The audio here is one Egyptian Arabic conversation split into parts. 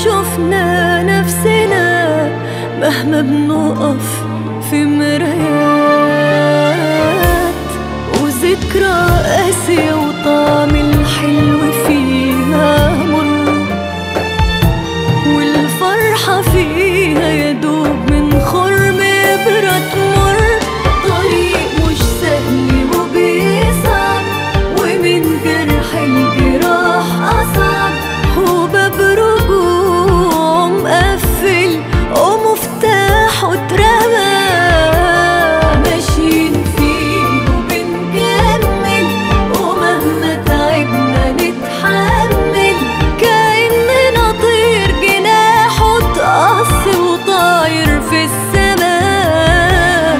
شفنا نفسنا مهما بنقف في مرايات وذكرى قاسية وطعم الحلو فيها مر والفرحة فيها يدوب من خرم إبرة تمر طريق مش سهل وبيصعب ومن جرح الجراح أصعب وباب رجوع مقفل ومفتاحه اترمى ماشيين فيه وبنكمل ومهما تعبنا نتحمل كأننا طير جناحه اتقص وطاير في السماء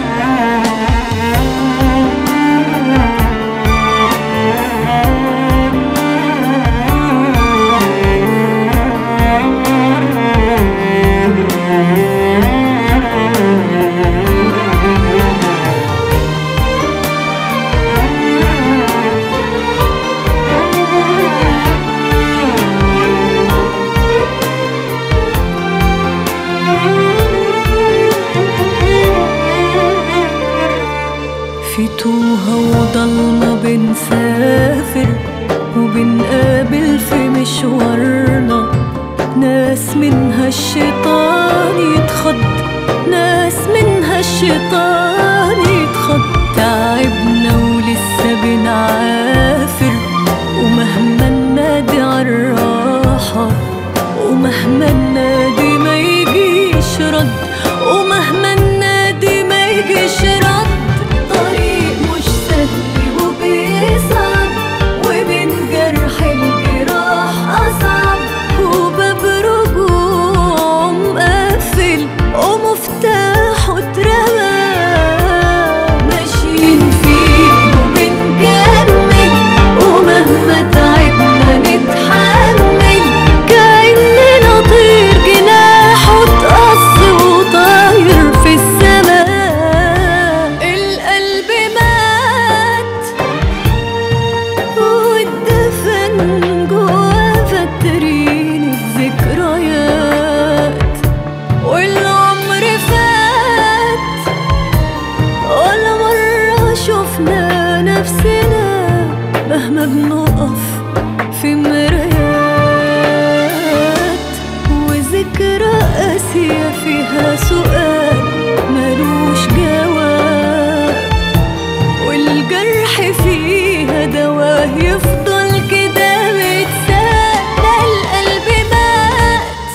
في توها وضلمة بنسافر وبنقابل في مشوارنا ناس منها الشيطان يتخض ناس منها الشيطان يتخض تعبنا ولسه بنعافر ومهما ننادي عالراحة ومهما ننادي ما يجيش رد ومهما ننادي ما يجيش رد طريق مش سهل وبيصعب ومن جرح الجراح أصعب وباب رجوع مقفل ومفتاحه اترمى ماشيين فيه وبنكمل ومهما تعبنا نتحمل كأننا طير جناحه اتقص وطاير في السماء القلب مات والدفن جوا فاترين الذكريات والعمر فات ولا مرة شفنا نفسنا مهما بنقف في مرايات وذكرى قاسية فيها سؤال ملوش جواب والجرح فيها دواه يفضل كده متساب ده القلب مات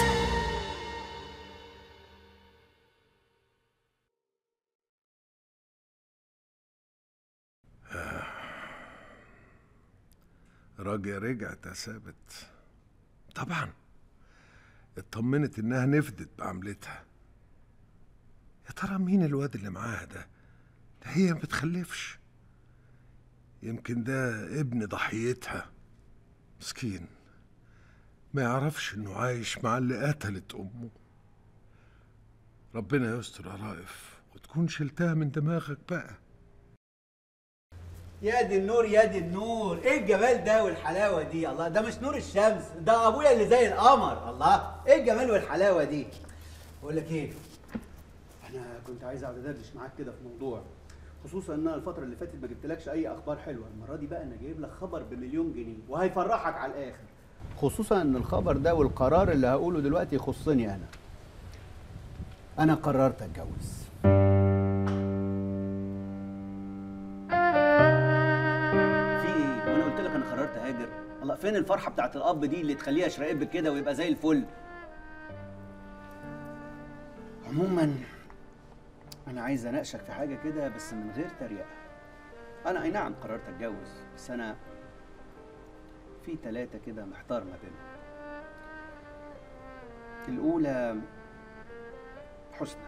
راجع رجعت يا ثابت طبعا اطمنت انها نفدت بعملتها يا ترى مين الواد اللي معاها ده ده هي ما بتخلفش يمكن ده ابن ضحيتها مسكين ما يعرفش انه عايش مع اللي قتلت امه ربنا يستر يا رائف وتكون شلتها من دماغك بقى يا دي النور يا دي النور ايه الجمال ده والحلاوه دي الله ده مش نور الشمس ده ابويا اللي زي القمر الله ايه الجمال والحلاوه دي بقول لك ايه انا كنت عايز اقعد ادردش معاك كده في موضوع خصوصا ان انا الفتره اللي فاتت ما جبتلكش اي اخبار حلوه المره دي بقى انا جايب لك خبر بمليون جنيه وهيفرحك على الاخر خصوصا ان الخبر ده والقرار اللي هقوله دلوقتي يخصني انا انا قررت اتجوز في ايه؟ وانا قلت لك انا قررت اهاجر؟ الله فين الفرحه بتاعت الاب دي اللي تخليها شرقب كده ويبقى زي الفل؟ عموما انا عايز اناقشك في حاجه كده بس من غير تريقه. انا اي نعم قررت اتجوز بس انا في ثلاثه كده محتار ما بينهم. الاولى حسنى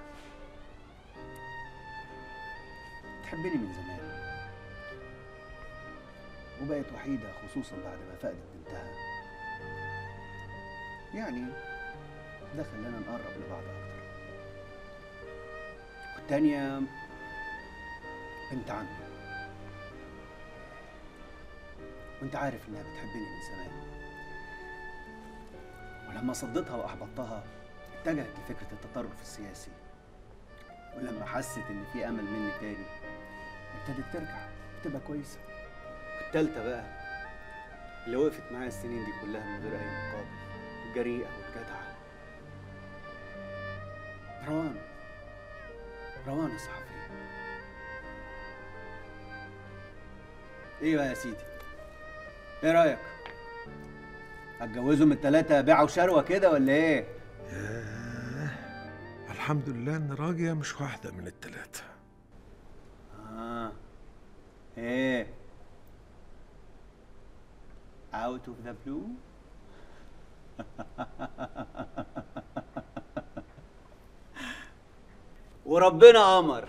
تحبني من زمان وبقت وحيدة خصوصا بعد ما فقدت بنتها يعني ده خلانا نقرب لبعض أكتر والتانية بنت عمي وانت عارف انها بتحبني من زمان ولما صدتها واحبطتها اتجهت لفكره التطرف السياسي ولما حست ان في امل مني تاني ابتدت ترجع تبقى كويسه التالتة بقى اللي وقفت معايا السنين دي كلها من غير اي مقابل الجريئه والجدعه روان روان الصحفيه ايه بقى يا سيدي ايه رايك هتجوزهم التلاتة بيعة وشروة كده ولا ايه؟ ياه الحمد لله ان راجية مش واحدة من التلاتة اه ايه out of the blue وربنا امر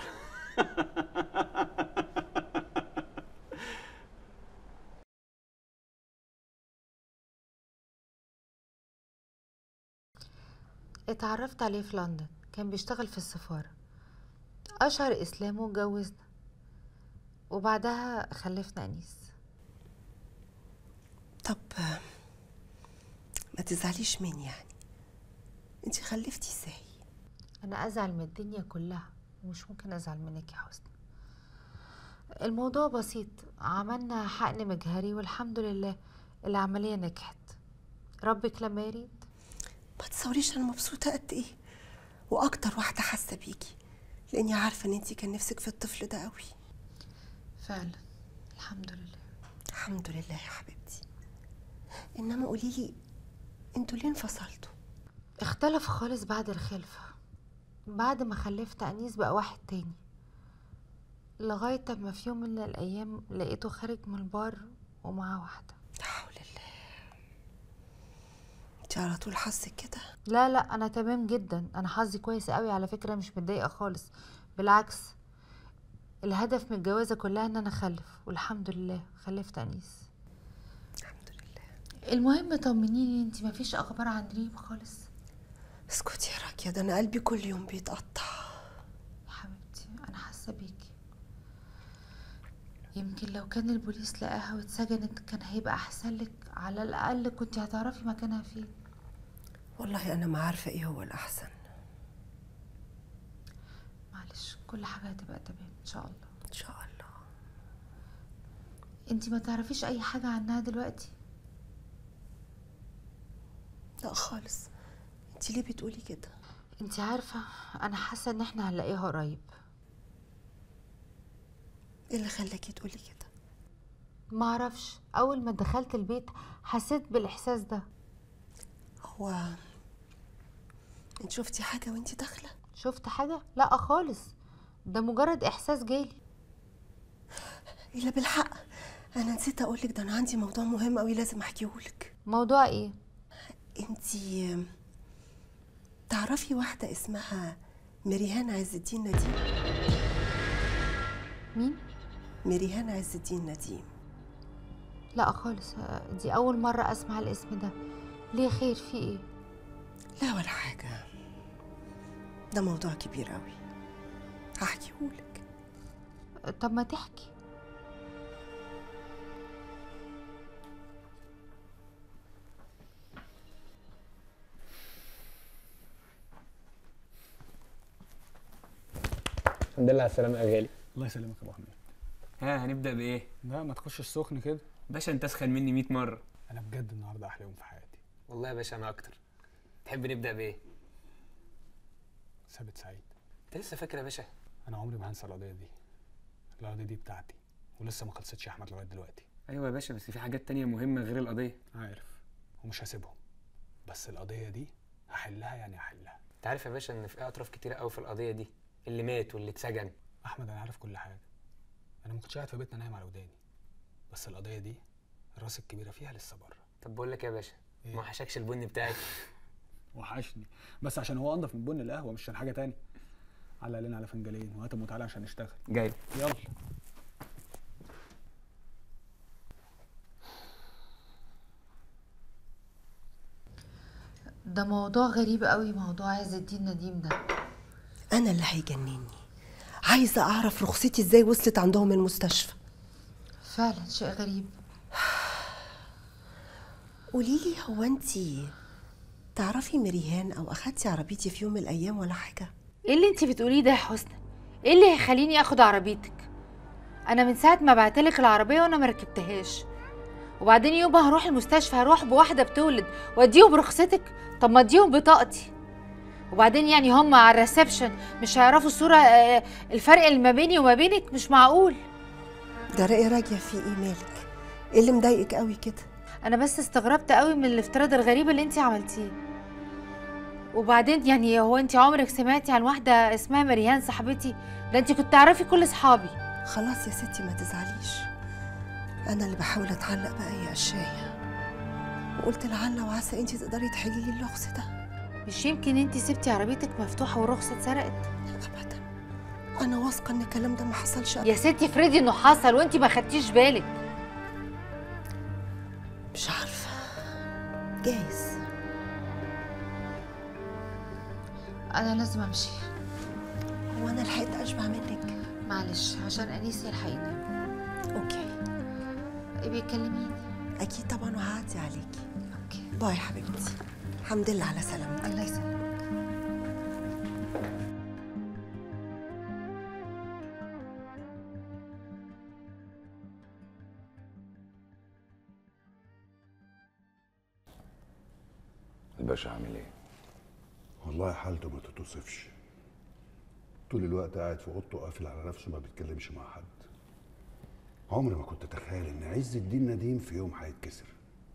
اتعرفت عليه في لندن كان بيشتغل في السفارة أشهر إسلامه واتجوزنا وبعدها خلفنا أنيس طب آه، ما تزعليش مني يعني انت خلفتي ازاي أنا أزعل من الدنيا كلها ومش ممكن أزعل منك يا حسنى الموضوع بسيط عملنا حقن مجهري والحمد لله العملية نجحت ربك لما يريد ما تصوريش انا مبسوطه قد ايه واكتر واحده حاسه بيكي لاني عارفه ان انت كان نفسك في الطفل ده قوي فعلا الحمد لله الحمد لله يا حبيبتي انما قولي لي انتوا ليه انفصلتوا اختلف خالص بعد الخلفة بعد ما خلفت أنيس بقى واحد تاني لغاية ما في يوم من الأيام لقيته خارج من البار ومعاه واحدة لا حول الله انت على طول حظك كده لا لا أنا تمام جدا أنا حظي كويس قوي على فكرة مش متضايقة خالص بالعكس الهدف من الجوازة كلها إن أنا أخلف والحمد لله خلفت أنيس الحمد لله المهم طمنيني انتي مفيش أخبار عن ريم خالص اسكتي يا راكية ده انا قلبي كل يوم بيتقطع يا حبيبتي انا حاسه بيكي يمكن لو كان البوليس لقاها واتسجنت كان هيبقى احسن لك على الاقل كنت هتعرفي مكانها فين والله انا ما عارفه ايه هو الاحسن معلش كل حاجه هتبقى تمام ان شاء الله ان شاء الله انتي ما تعرفيش اي حاجه عنها دلوقتي لا خالص انت ليه بتقولي كده انتي عارفه انا حاسه ان احنا هنلاقيها قريب ايه اللي خلاكي تقولي كده ما اعرفش اول ما دخلت البيت حسيت بالاحساس ده هو انت شفتي حاجه وانت داخله شفت حاجه لا خالص ده مجرد احساس جالي الا بالحق انا نسيت اقولك ده انا عندي موضوع مهم قوي لازم احكيهولك موضوع ايه انتي تعرفي واحده اسمها مريهان عز الدين نديم مين مريهان عز الدين نديم لا خالص دي اول مره اسمع الاسم ده ليه خير في ايه لا ولا حاجه ده موضوع كبير قوي هحكيهولك طب ما تحكي الحمد لله على السلامة يا غالي الله يسلمك يا ابو حميد ها هنبدأ بإيه؟ لا ما تخش السخن كده باشا أنت أسخن مني 100 مرة انا بجد النهارده احلى يوم في حياتي والله يا باشا أنا أكتر تحب نبدأ بإيه؟ ثابت سعيد أنت لسه فاكر يا باشا؟ انا عمري ما هنسى القضيه دي القضيه دي بتاعتي ولسه ما خلصتش يا احمد لغايه دلوقتي أيوة يا باشا بس في حاجات تانية مهمة غير القضية عارف ومش هسيبهم بس القضيه دي هحلها يعني هحلها أنت عارف يا باشا إن في أطراف كتيرة أوي في القضية دي اللي مات واللي اتسجن احمد انا عارف كل حاجه انا ما كنتش قاعد في بيتنا نايم على وداني بس القضيه دي الراس الكبيره فيها لسه بره طب بقول لك إيه يا باشا إيه؟ ما وحشكش البن بتاعي وحشني بس عشان هو انضف من بن القهوه مش عشان حاجه تاني علق علينا على فنجانين وهاتم وتعالى عشان نشتغل جاي يلا ده موضوع غريب قوي موضوع عز الدين نديم ده انا اللي هيجنني عايزه اعرف رخصتي ازاي وصلت عندهم المستشفى فعلا شيء غريب قولي لي هو انتي تعرفي مريهان او اخدتي عربيتي في يوم من الايام ولا حاجه ايه اللي انت بتقوليه ده يا حسنى ايه اللي هيخليني اخد عربيتك انا من ساعه ما بعتلك العربيه وانا ما ركبتهاش وبعدين يوم ما هروح المستشفى هروح بواحده بتولد واديهم رخصتك طب ما اديهم بطاقتي وبعدين يعني هم على الريسبشن مش هيعرفوا الصوره آه، الفرق اللي ما بيني وما بينك مش معقول ده رأي راجع في ايه مالك ايه اللي مضايقك قوي كده انا بس استغربت قوي من الافتراض الغريب اللي انت عملتيه وبعدين يعني هو انت عمرك سمعتي عن واحده اسمها مريان صاحبتي ده انت كنت تعرفي كل اصحابي خلاص يا ستي ما تزعليش انا اللي بحاول اتعلق باي قشايه وقلت لعل وعسى انت تقدري تحلي لي اللغز ده مش يمكن انت سبتي عربيتك مفتوحه والرخصه اتسرقت ابدا انا واثقه ان الكلام ده ما حصلش يا ستي افرضي انه حصل وانت ما خدتيش بالك مش عارفه جايز انا لازم امشي هو انا لحقت اشبع منك معلش عشان انيس يلحقني اوكي بيكلميني اكيد طبعا وهعدي عليكي اوكي باي حبيبتي الحمد لله على سلامتك الله يسلمك الباشا عامل ايه؟ والله حالته ما تتوصفش طول الوقت قاعد في اوضته قافل على نفسه ما بيتكلمش مع حد عمري ما كنت اتخيل ان عز الدين نديم في يوم هيتكسر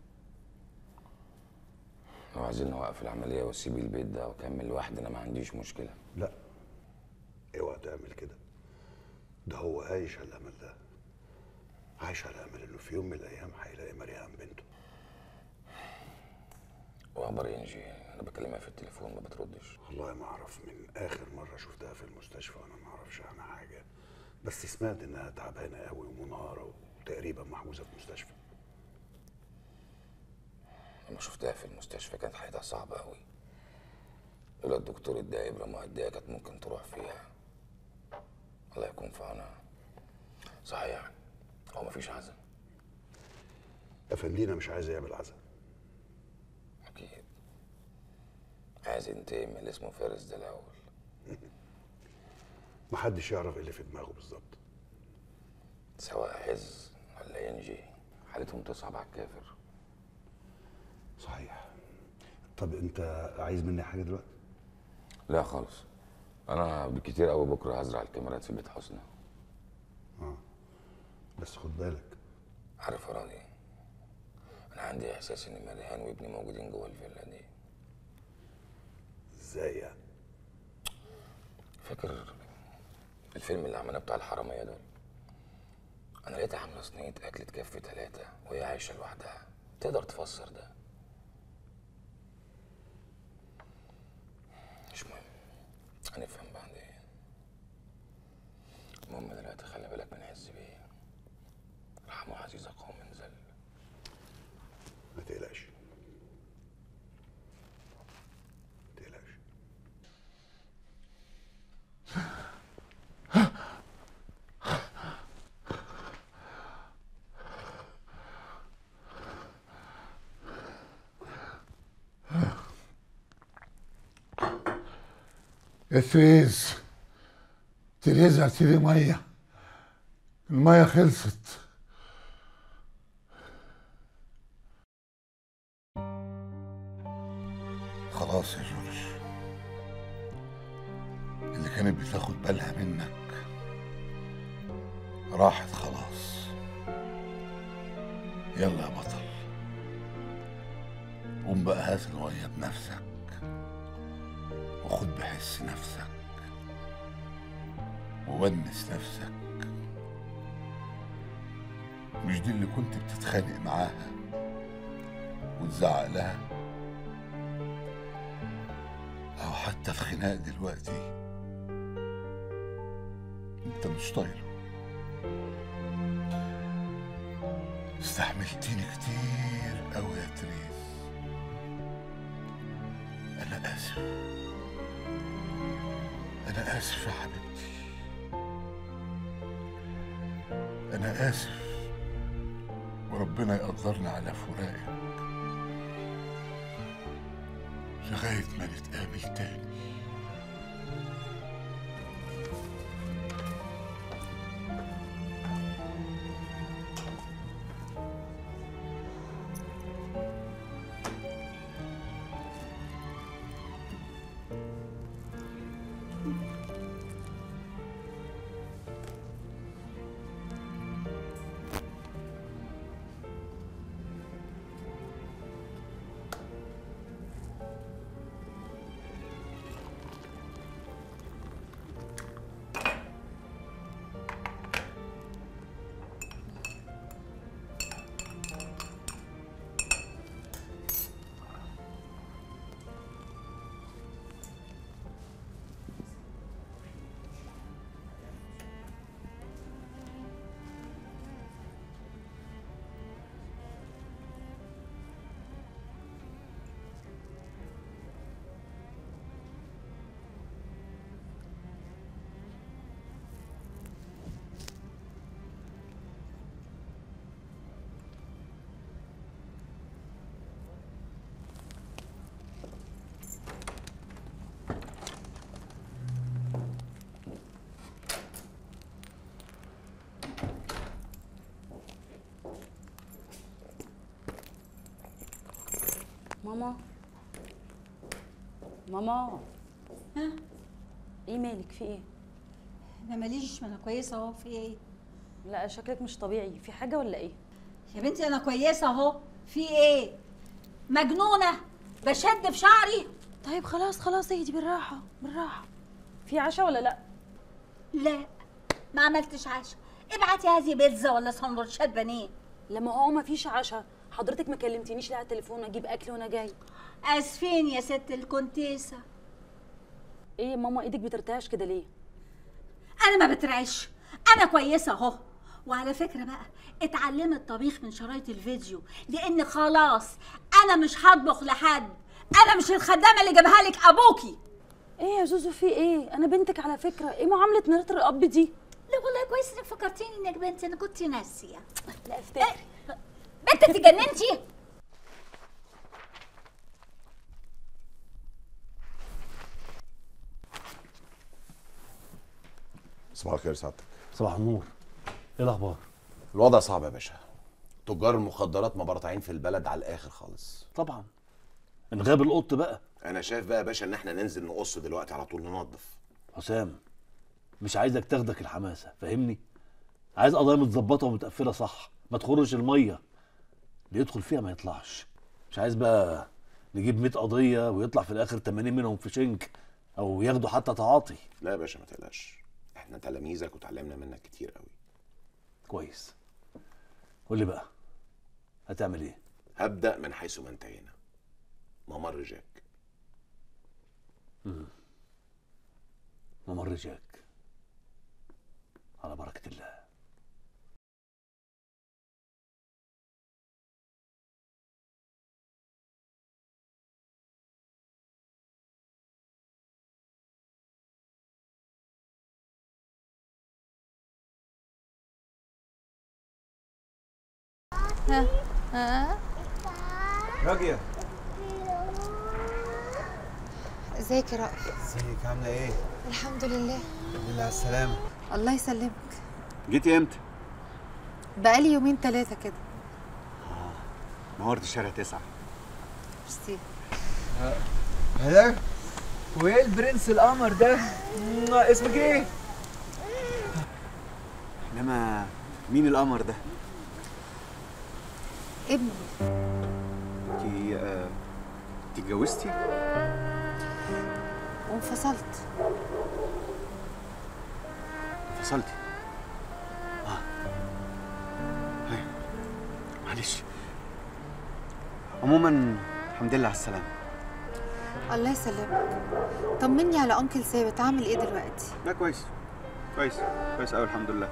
لو عايزين نوقف العملية واسيب البيت ده واكمل لوحدي انا ما عنديش مشكلة لا اوعى تعمل كده ده هو عايش على الامل ده عايش على امل انه في يوم من الايام هيلاقي مريم بنته واخبار انجي انا بكلمها في التليفون ما بتردش والله ما اعرف من اخر مره شفتها في المستشفى وانا ما اعرفش عنها حاجه بس سمعت انها تعبانه قوي ومنهاره وتقريبا محجوزه في مستشفى لما شفتها في المستشفى كانت حالتها صعبة قوي لولا الدكتور اداها ابرة مؤدية كانت ممكن تروح فيها الله يكون في عونها صحيح هو مفيش عزم افندينا مش عايز يعمل عزا اكيد عايز ينتقم من اللي اسمه فارس ده الاول محدش يعرف ايه اللي في دماغه بالظبط سواء عز ولا ينجي حالتهم تصعب على الكافر صحيح طب انت عايز مني حاجه دلوقتي لا خالص انا بالكتير قوي بكره هزرع الكاميرات في بيت حسنى بس خد بالك عارف يا راضي انا عندي احساس ان مريهان وابني موجودين جوه الفيلا دي ازاي يعني فاكر الفيلم اللي عملناه بتاع الحرامية دول انا لقيتها عامله صينيه اكل تكفي ثلاثه وهي عايشه لوحدها تقدر تفسر ده مش مهم هنفهم بعدين المهم دلوقتي خلي بالك من عز بيه رحمه عزيزة قوم ذل ما تقلقش ما تقلقش يا تريز تريز هاتيلي مية المية خلصت خلاص يا جورج اللي كانت بتاخد بالها منك راحت خلاص يلا يا بطل قوم بقى هات المية بنفسك وخد بحس نفسك وونس نفسك مش دي اللي كنت بتتخانق معاها وتزعق لها او حتى الخناق دلوقتي انت مش طايله استحملتني كتير قوي يا تريز انا اسف أنا آسف يا حبيبتي أنا آسف وربنا يقدرنا على فراقك لغاية ما نتقابل تاني ماما ماما ها ايه مالك في ايه انا ماليش ما انا كويسه اهو في ايه لا شكلك مش طبيعي في حاجه ولا ايه يا بنتي انا كويسه اهو في ايه مجنونه بشد في شعري طيب خلاص خلاص اهدي بالراحه بالراحه في عشاء ولا لا لا ما عملتش عشاء ابعتي هذه بيتزا ولا سندوتشات بانيه لما هو ما فيش عشاء حضرتك ما كلمتنيش ليه على التليفون اجيب اكل وانا جاي اسفين يا ست الكونتيسه ايه يا ماما ايدك بترتعش كده ليه انا ما بترعش انا كويسه اهو وعلى فكره بقى اتعلمي الطبيخ من شرايط الفيديو لان خلاص انا مش هطبخ لحد انا مش الخدامه اللي جابها لك ابوكي ايه يا زوزو في ايه انا بنتك على فكره ايه معامله مرات الاب دي لا والله كويس انك فكرتيني انك بنتي انا كنت ناسيه لا افتكري بنت انت اتجننتي صباح الخير سعادتك صباح النور ايه الاخبار الوضع صعب يا باشا تجار المخدرات مبرطعين في البلد على الاخر خالص طبعا ان غاب القط بقى انا شايف بقى يا باشا ان احنا ننزل نقص دلوقتي على طول ننظف حسام مش عايزك تاخدك الحماسه فاهمني عايز قضايا متظبطه ومتقفله صح ما تخرش الميه اللي يدخل فيها ما يطلعش مش عايز بقى نجيب 100 قضيه ويطلع في الاخر 80 منهم في شنك او ياخدوا حتى تعاطي لا يا باشا ما تقلقش احنا تلاميذك وتعلمنا منك كتير قوي كويس قول لي بقى هتعمل ايه هبدا من حيث ما انتهينا ممر جاك مم. ممر جاك على بركه الله ها ها راجية ازيك يا رأف ازيك عاملة ايه؟ الحمد لله الحمد لله على السلامة الله يسلمك جيتي امتى؟ بقالي يومين ثلاثة كده نورت شارع تسعة ميرسي هلا وايه البرنس القمر ده؟ اسمك ايه؟ انما مين القمر ده؟ ابني انتي آه، انتي اتجوزتي؟ وانفصلت انفصلتي اه ايوه معلش عموما الحمد لله على السلامة الله يسلمك طمني على انكل ثابت عامل ايه دلوقتي لا كويس كويس كويس قوي الحمد لله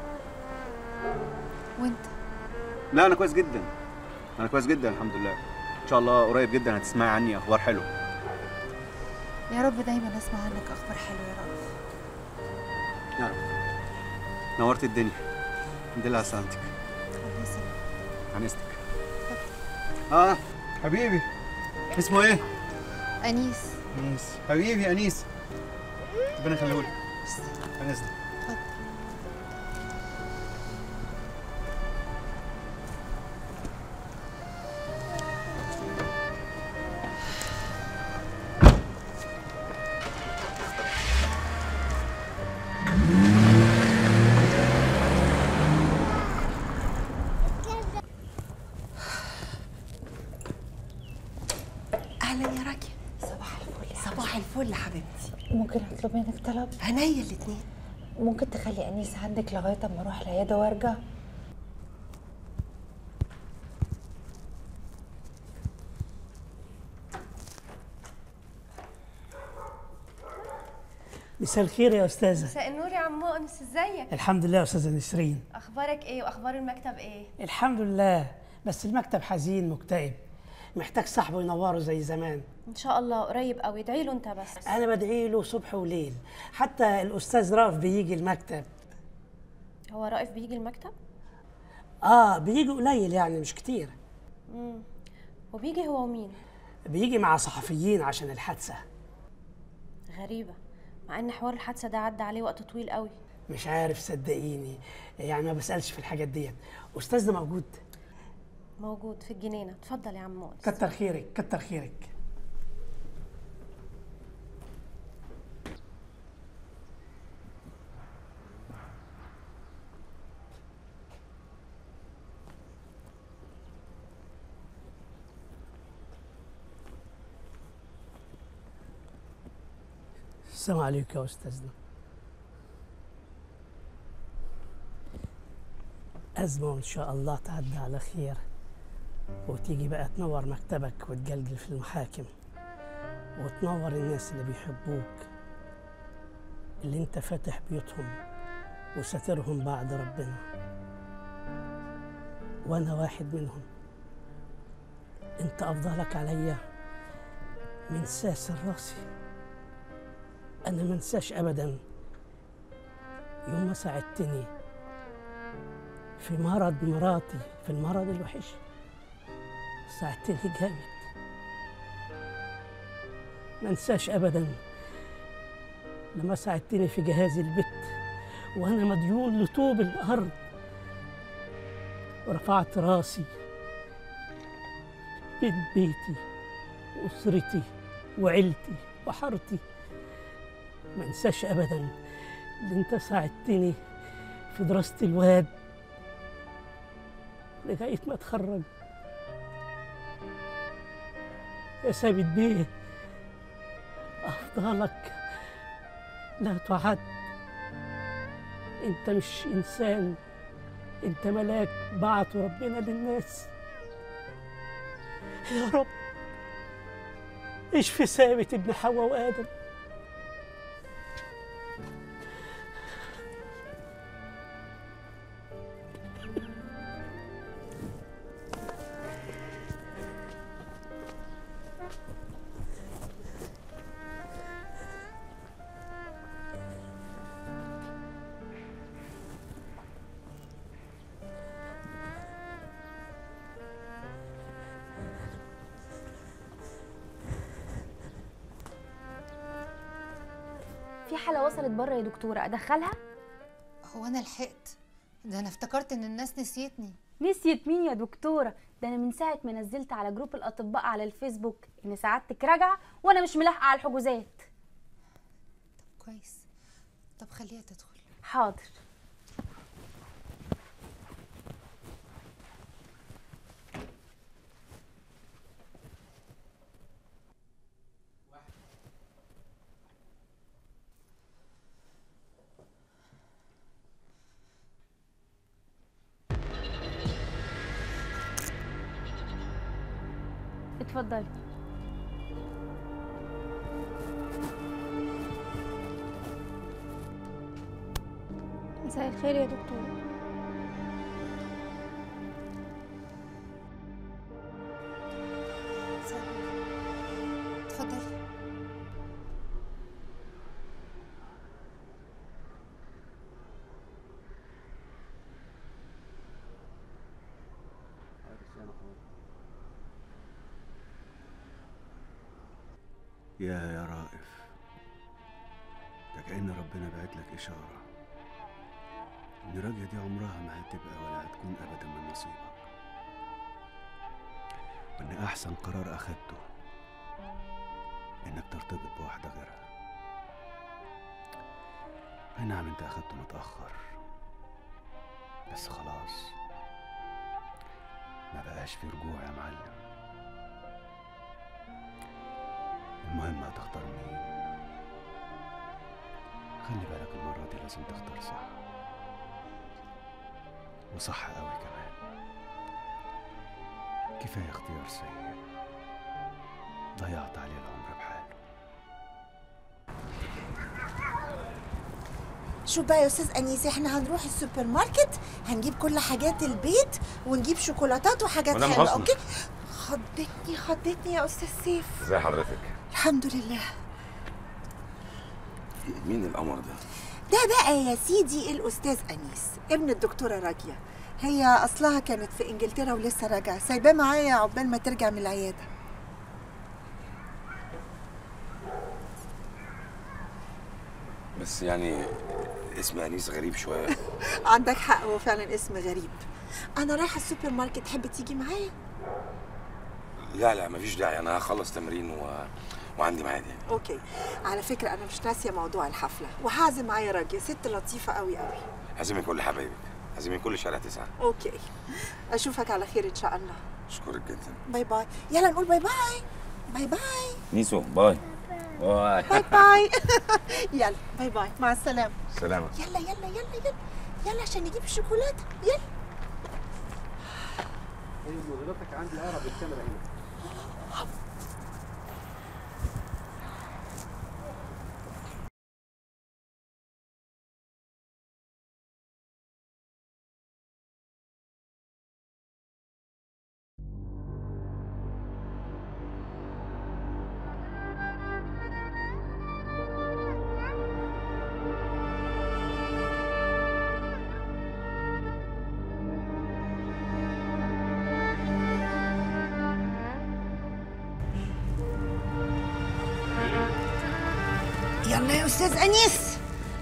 وانت لا انا كويس جدا انا كويس جدا الحمد لله ان شاء الله قريب جدا هتسمعي عني اخبار حلوه يا رب دايما اسمع عنك اخبار حلوه يا رب يا رب نورت الدنيا الحمد لله على سلامتك الله يسلمك عن اذنك اه حبيبي اسمه ايه انيس انيس حبيبي يا انيس ربنا يخليهولك انا نازل اهلا يا راكي صباح الفل صباح الفل حبيبتي ممكن اطلب منك طلب عينيا الاتنين ممكن تخلي انيس عندك لغايه اما اروح العياده وارجع مساء الخير يا استاذه مساء النور يا عم مؤنس ازيك الحمد لله يا استاذه نسرين اخبارك ايه واخبار المكتب ايه الحمد لله بس المكتب حزين مكتئب محتاج صاحبه ينوره زي زمان ان شاء الله قريب قوي ادعي له انت بس انا بدعي له صبح وليل حتى الاستاذ رائف بيجي المكتب هو رائف بيجي المكتب اه بيجي قليل يعني مش كتير امم وبيجي هو ومين بيجي مع صحفيين عشان الحادثه غريبه مع ان حوار الحادثه ده عدى عليه وقت طويل قوي مش عارف صدقيني يعني ما بسالش في الحاجات ديت استاذنا موجود موجود في الجنينه اتفضل يا عم مؤنس كتر خيرك كتر خيرك السلام عليكم يا استاذنا أزمة وإن شاء الله تعدي على خير وتيجي بقى تنور مكتبك وتجلجل في المحاكم وتنور الناس اللي بيحبوك اللي انت فاتح بيوتهم وساترهم بعد ربنا وانا واحد منهم انت افضلك عليا من ساس راسي انا منساش ابدا يوم ما ساعدتني في مرض مراتي في المرض الوحش ساعدتني جامد ما انساش ابدا لما ساعدتني في جهاز البيت وانا مديون لطوب الارض ورفعت راسي بيت بيتي واسرتي وعيلتي وحارتي ما انساش ابدا اللي انت ساعدتني في دراسه الواد لغايه ما اتخرج يا ثابت بيه افضلك لا تعد انت مش انسان انت ملاك بعته ربنا للناس يا رب اشفي ثابت ابن حواء وادم في حالة وصلت بره يا دكتورة أدخلها؟ هو انا لحقت ده انا افتكرت ان الناس نسيتني نسيت مين يا دكتورة؟ ده أنا من ساعة ما نزلت على جروب الأطباء على الفيسبوك إن سعادتك راجعة وأنا مش ملاحقة على الحجوزات كويس طب خليها تدخل حاضر اتفضلي مساء الخير يا دكتور اتفضلي يا يا رائف ده كأن ربنا بعت لك إشارة إن راجية دي عمرها ما هتبقى ولا هتكون أبدا من نصيبك وإن أحسن قرار أخدته إنك ترتبط بواحدة غيرها أي نعم أنت أخدته متأخر بس خلاص ما بقاش في رجوع يا معلم المهم هتختار مين خلي بالك المرة دي لازم تختار صح وصح قوي كمان كفاية اختيار سيء ضيعت عليه العمر بحاله شوف بقى يا استاذ انيس احنا هنروح السوبر ماركت هنجيب كل حاجات البيت ونجيب شوكولاتات وحاجات مدام حلوه حسني. اوكي خضتني خضتني يا استاذ سيف ازي حضرتك الحمد لله مين القمر ده ده بقى يا سيدي الاستاذ انيس ابن الدكتوره راجيه هي اصلها كانت في انجلترا ولسه راجعه سايباه معايا عقبال ما ترجع من العياده بس يعني اسم انيس غريب شويه عندك حق هو فعلا اسم غريب انا رايحه السوبر ماركت تحب تيجي معايا لا لا مفيش داعي انا هخلص تمرين و... وعندي ميعاد يعني اوكي على فكره انا مش ناسيه موضوع الحفله وهعزم معايا راجيه ست لطيفه قوي قوي عزمي كل حبايبك عزمي كل شارع تسعة اوكي اشوفك على خير ان شاء الله اشكرك جدا باي باي يلا نقول باي باي باي باي نيسو باي باي باي باي يلا باي باي مع السلامه سلامة يلا يلا يلا يلا يلا عشان نجيب الشوكولاته يلا حضرتك عندي اقرب الكاميرا هنا يلا يا استاذ انيس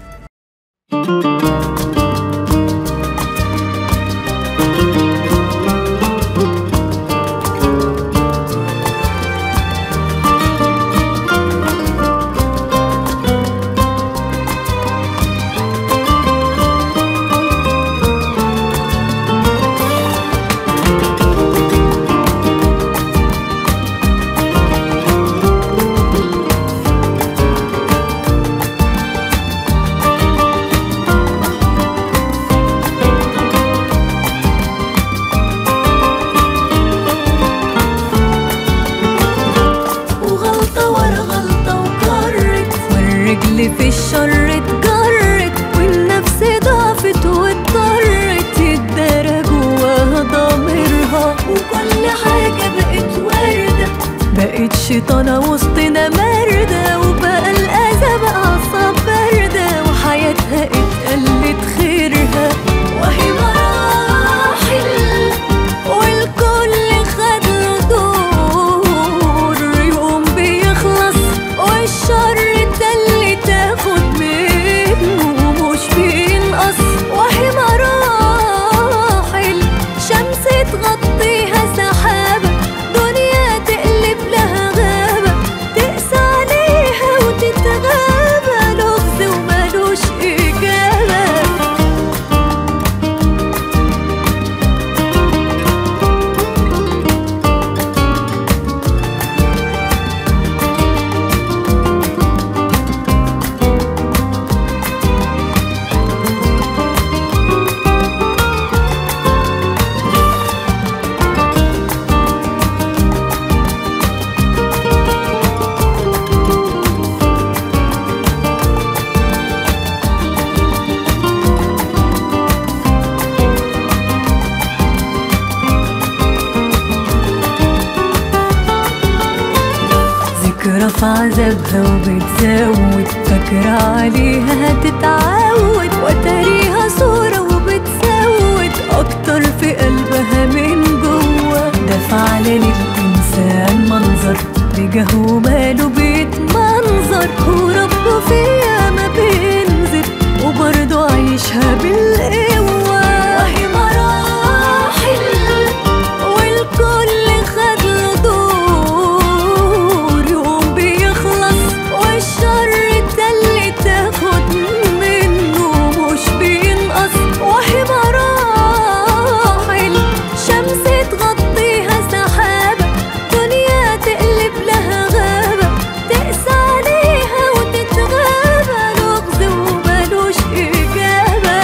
وغلطة ورا غلطة وكرت والرجل في الشر اتجرت والنفس ضعفت واضطرت يتدارى جواها ضميرها وكل حاجة بقت وردة بقت شيطانة وسطنا مردة وبقى الأذى بقى أعصاب باردة وحياتها اتقلت خيرها وهي مراحل والكل خد له دور يوم بيخلص والشر ده اللي تاخد منه مش بينقص وهي مراحل شمس تغطيها سحابة دنيا تقلب لها غابة تقسى عليها وتتغابى لغز ومالوش إجابة ذكرى في عذابها وبتزود فاكرة عليها هتتعود وتاريها صورة وبتسود أكتر في قلبها من جوه ده فعلا الإنسان منظر بجاه وماله بيتنا نار وربه فيها ما بينزل وبرضه عايشها بالقوة وهي مراحل والكل خد له دور يوم بيخلص والشر ده اللي تاخد منه مش بينقص وهي مراحل شمس تغطيها سحابة دنيا تقلب لها غابة تقسى عليها وتتغابى لغز وملوش إجابة